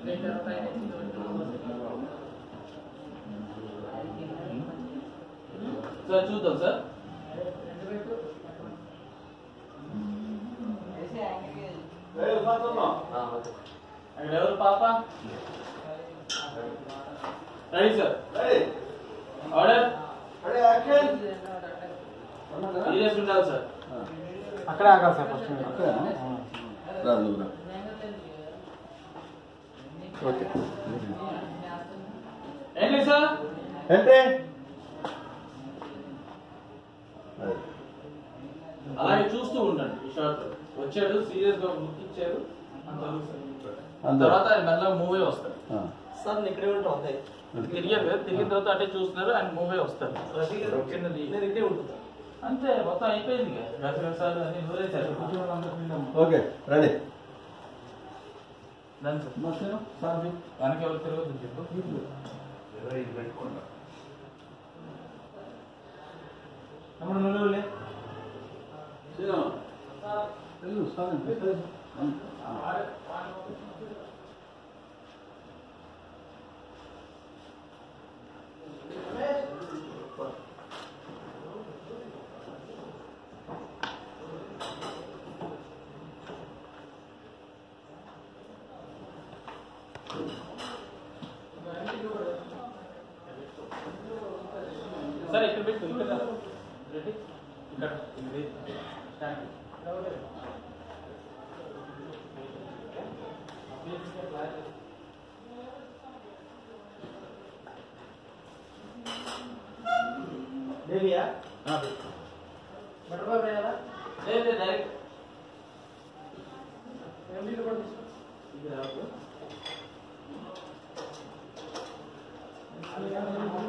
Sir చూద్దాం sir అక్కడ ఎవరు పాప రెడీ సార్ ఆర్డర్ సీరియస్ ఉండాలి సార్ అక్కడే ఆగాలి సార్ ఫస్ట్ రాదు రా. ఓకే ఏంటి సార్ ఏంటి అది. అలాగే చూస్తూ ఉండండి ఈ షార్ట్ వచ్చాడు సీరియస్ గా లుక్ ఇచ్చారు అంత అంతే. తర్వాత ఆయన మెల్లగా మూవే వస్తారు ఆ. సార్ నేను ఇక్కడే ఉంటాను అంతే తిరిగారు కదా తిరిగిన తర్వాత అంటే చూస్తున్నారు ఆయన మూవే వస్తారు చిన్నది నేను ఇక్కడే ఉంటున్నాను అంతే మొత్తం అయిపోయింది ఇక. రసరసాలు అన్ని నూరేశారు కూర్చొని వాళ్ళందరూ freedom. Okay ready Done, sir. వెనక ఎవరు తిరగదు చెప్పు తమ్ముడు నువ్వు లే. సరే ఇక్కడ పెట్టు ఇక్కడ రా. రెడీ ఇక్కడ ఇది స్టాండ్. దేవియా ఆ, పెట్టు. బటర్ బాబు వేయాలా లేదు లేదు, డైరెక్ట్ ఎండీలు కూడా తీసుకో. ఇది రాకు. అది